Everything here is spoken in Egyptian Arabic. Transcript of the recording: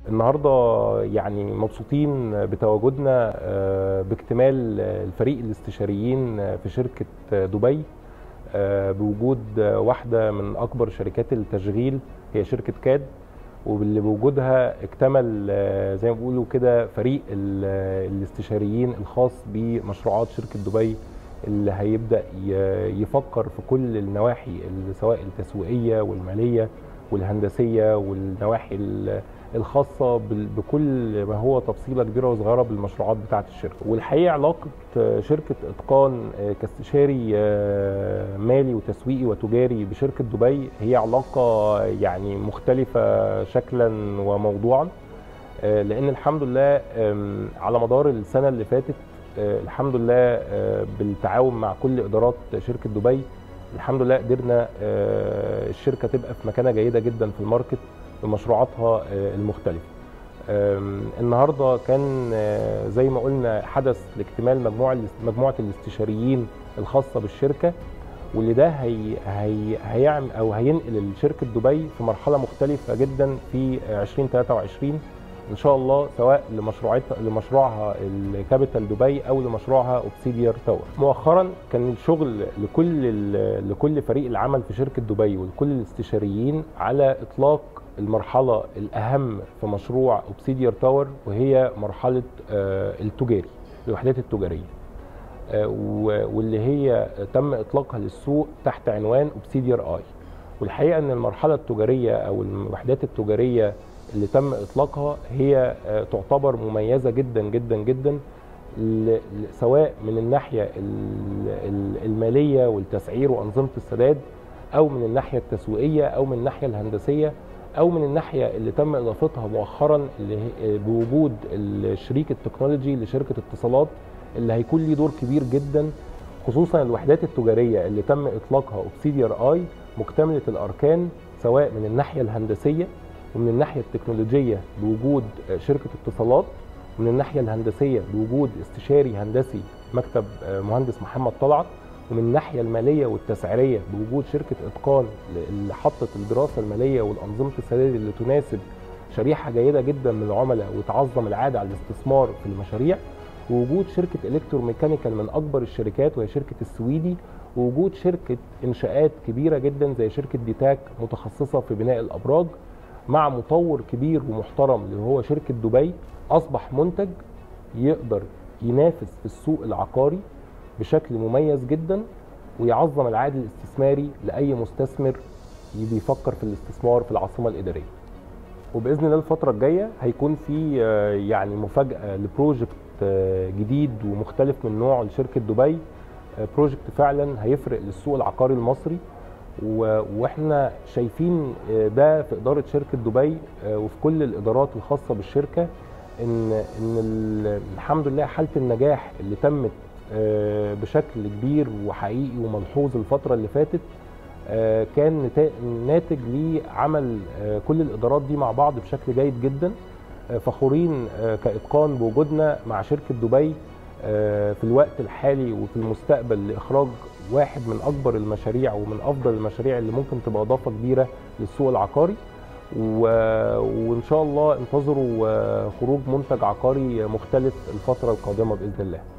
النهارده يعني مبسوطين بتواجدنا آه، باكتمال الفريق الاستشاريين في شركه دبي آه، بوجود واحده من اكبر شركات التشغيل هي شركه كاد واللي بوجودها اكتمل آه، زي ما بيقولوا كده فريق ال- الاستشاريين الخاص بمشروعات شركه دبي اللي هيبدا ي- يفكر في كل النواحي اللي سواء التسويقيه والماليه والهندسيه والنواحي ال- الخاصه بال- بكل ما هو تفصيله كبيره وصغيره بالمشروعات بتاعه الشركه والحقيقه علاقه آه، شركه اتقان آه، كاستشاري آه، مالي وتسويقي وتجاري بشركه دبي هي علاقه يعني مختلفه شكلا وموضوعا آه، لان الحمد لله آم، على مدار السنه اللي فاتت آه، الحمد لله آه، بالتعاون مع كل ادارات شركه دبي الحمد لله قدرنا آه، الشركه تبقى في مكانه جيده جدا في الماركت بمشروعاتها آه، المختلفه. آم، النهارده كان آه، زي ما قلنا حدث لاكتمال مجموعه مجموعه الاستشاريين الخاصه بالشركه واللي ده هي هي هيعمل او هينقل شركه دبي في مرحله مختلفه جدا في 2023 ان شاء الله سواء لمشروعاتها لمشروعها الكابيتال دبي او لمشروعها اوبسيديار تاور مؤخرا كان الشغل لكل ال- لكل فريق العمل في شركه دبي ولكل الاستشاريين على اطلاق المرحله الاهم في مشروع اوبسيديار تاور وهي مرحله آه، التجاري الوحدات التجاريه آه، و- واللي هي تم اطلاقها للسوق تحت عنوان اوبسيديار اي والحقيقه ان المرحله التجاريه او الوحدات التجاريه اللي تم اطلاقها هي آه، تعتبر مميزه جدا جدا جدا ل- ل- سواء من الناحيه ال- ال- الماليه والتسعير وانظمه السداد او من الناحيه التسويقيه او من الناحيه الهندسيه او من الناحيه اللي تم اضافتها مؤخرا اللي هي- بوجود الشريك التكنولوجي لشركه اتصالات اللي هيكون ليه دور كبير جدا خصوصا الوحدات التجاريه اللي تم اطلاقها اوبسيديار اي مكتمله الاركان سواء من الناحيه الهندسيه ومن الناحيه التكنولوجيه بوجود شركه اتصالات ومن الناحيه الهندسيه بوجود استشاري هندسي مكتب مهندس محمد طلعت ومن الناحيه الماليه والتسعيريه بوجود شركه اتقان اللي حطت الدراسه الماليه والانظمه السداد اللي تناسب شريحه جيده جدا من العملاء وتعظم العاده على الاستثمار في المشاريع ووجود شركه الكترو ميكانيكال من اكبر الشركات وهي شركه السويدي ووجود شركه انشاءات كبيره جدا زي شركه ديتاك متخصصه في بناء الابراج مع مطور كبير ومحترم اللي هو شركه دبي اصبح منتج يقدر ينافس في السوق العقاري بشكل مميز جدا ويعظم العائد الاستثماري لاي مستثمر بيفكر في الاستثمار في العاصمه الاداريه. وباذن الله الفتره الجايه هيكون في آه، يعني مفاجاه لبروجكت آه، جديد ومختلف من نوعه لشركه دبي آه، بروجكت فعلا هيفرق للسوق العقاري المصري و- واحنا شايفين آه، ده في اداره شركه دبي آه، وفي كل الادارات الخاصه بالشركه ان ان ال- الحمد لله حاله النجاح اللي تمت آه، بشكل كبير وحقيقي وملحوظ الفتره اللي فاتت آه، كان نتا- ناتج لعمل آه، كل الادارات دي مع بعض بشكل جيد جدا آه، فخورين آه، كاتقان بوجودنا مع شركه دبي آه، في الوقت الحالي وفي المستقبل لاخراج واحد من اكبر المشاريع ومن افضل المشاريع اللي ممكن تبقى اضافه كبيره للسوق العقاري و... وان شاء الله انتظروا آه، خروج منتج عقاري مختلف الفتره القادمه باذن الله